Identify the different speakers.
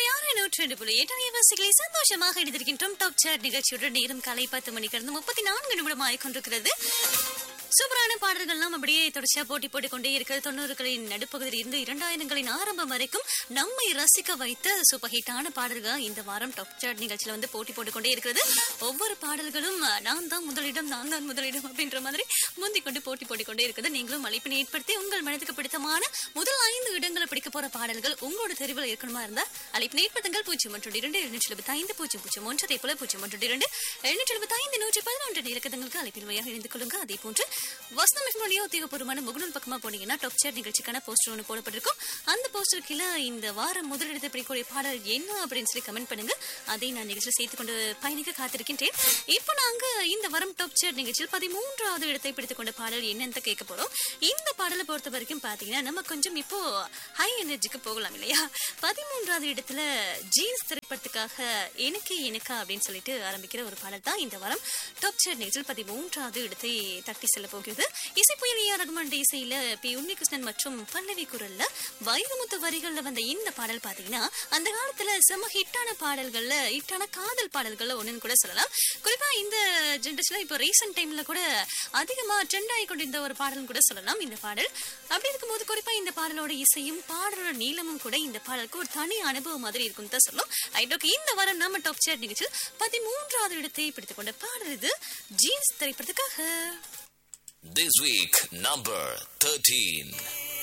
Speaker 1: ஆறு நூற்றி ரெண்டு புள்ளி எட்டு அலைவாசிகளை சந்தோஷமாக இணைந்திருக்கின்றோம் டாப் சேர் நிகழ்ச்சியுடன் நேரம் காலை பத்து மணிக்கு இருந்து முப்பத்தி நான்கு நிமிடம் ஆகிக்கொண்டிருக்கிறது சூப்பரான பாடல்கள்லாம் அப்படியே தொடர்ச்சியா போட்டி போட்டுக் கொண்டே இருக்கிறது தொண்ணூறுகளின் நடுப்பகுதியில் இருந்து இரண்டாயிரங்களின் ஆரம்பம் வரைக்கும் நம்மை ரசிக்க வைத்த சூப்பர் ஹிட்டான பாடல்கள் இந்த வாரம் டாப் சார்ட் நிகழ்ச்சியில வந்து போட்டி போட்டுக் கொண்டே இருக்கிறது ஒவ்வொரு பாடல்களும் நான் தான் முதலிடம் நான் தான் முதலிடம் அப்படின்ற மாதிரி முந்திக் கொண்டு போட்டி போட்டுக் கொண்டே இருக்குது நீங்களும் அழைப்பினை ஏற்படுத்தி உங்கள் மனதுக்கு பிடித்தமான முதல் ஐந்து இடங்களை பிடிக்க போற பாடல்கள் உங்களோட தெரிவில் இருக்கணுமா இருந்தா அழைப்பினை ஏற்படுத்துங்கள் பூஜ்ஜியம் ஒன்று இரண்டு எழுநூற்றி எழுபத்தி ஐந்து பூஜ்ஜியம் பூஜ்ஜியம் ஒன்று அதே போல பூஜ்ஜியம் ஒன்று இரண்டு எழுநூற்றி எழுபத்தி ஐந்து நூற்றி பதினொன்று இலக்கதங்களுக்கு அழைப்பின் வழியாக இணைந்து கொள்ளுங்க அதே போன்று வசனம் எஃப்எம்னுடைய உத்தியோகபூர்வமான முகநூல் பக்கமா போனீங்கன்னா டாப் சேர் நிகழ்ச்சிக்கான போஸ்டர் ஒன்று போடப்பட்டிருக்கும் அந்த போஸ்டர் கீழே இந்த வாரம் முதலிடத்தை பிடிக்கக்கூடிய பாடல் என்ன அப்படின்னு சொல்லி கமெண்ட் பண்ணுங்க அதை நான் நிகழ்ச்சியில் சேர்த்துக் கொண்டு பயணிக்க காத்திருக்கின்றேன் இப்போ நாங்க இந்த வாரம் டாப் சேர் நிகழ்ச்சியில் பதிமூன்றாவது இடத்தை பிடித்துக் கொண்ட பாடல் என்னன்னு கேட்க போறோம் இந்த பாடலை பொறுத்த வரைக்கும் பாத்தீங்கன்னா நம்ம கொஞ்சம் இப்போ ஹை எனர்ஜிக்கு போகலாம் இல்லையா பதிமூன்றாவது இடத்துல ஜீன்ஸ் திரைப்படத்துக்காக எனக்கு எனக்கா அப்படின்னு சொல்லிட்டு ஆரம்பிக்கிற ஒரு பாடல் தான் இந்த வாரம் டாப் சேர் நிகழ்ச்சியில் பதிமூன்றாவது இடத்தை தட்டி செல்ல போகிறது இசை புயல் ஏ ரகுமான் இசையில பி உன்னிகிருஷ்ணன் மற்றும் பல்லவி குரல்ல வைரமுத்து வரிகள்ல வந்த இந்த பாடல் பாத்தீங்கன்னா அந்த காலத்துல செம ஹிட்டான பாடல்கள்ல ஹிட்டான காதல் பாடல்கள்ல ஒண்ணுன்னு கூட சொல்லலாம் குறிப்பா இந்த ஜென்ரேஷன்ல இப்போ ரீசெண்ட் டைம்ல கூட அதிகமா ட்ரெண்ட் ஆகி கொண்டிருந்த ஒரு பாடல் கூட சொல்லலாம் இந்த பாடல் அப்படி இருக்கும்போது குறிப்பா இந்த பாடலோட இசையும் பாடலோட நீளமும் கூட இந்த பாடலுக்கு ஒரு தனி அனுபவம் மாதிரி இருக்கும் தான் சொல்லும் ஐடோக்கு இந்த வாரம் நம்ம டாப் சேர் நிகழ்ச்சியில் பதிமூன்றாவது இடத்தை பிடித்துக் கொண்ட பாடல் இது ஜீன்ஸ் திரைப்படத்துக்காக
Speaker 2: This week, number 13.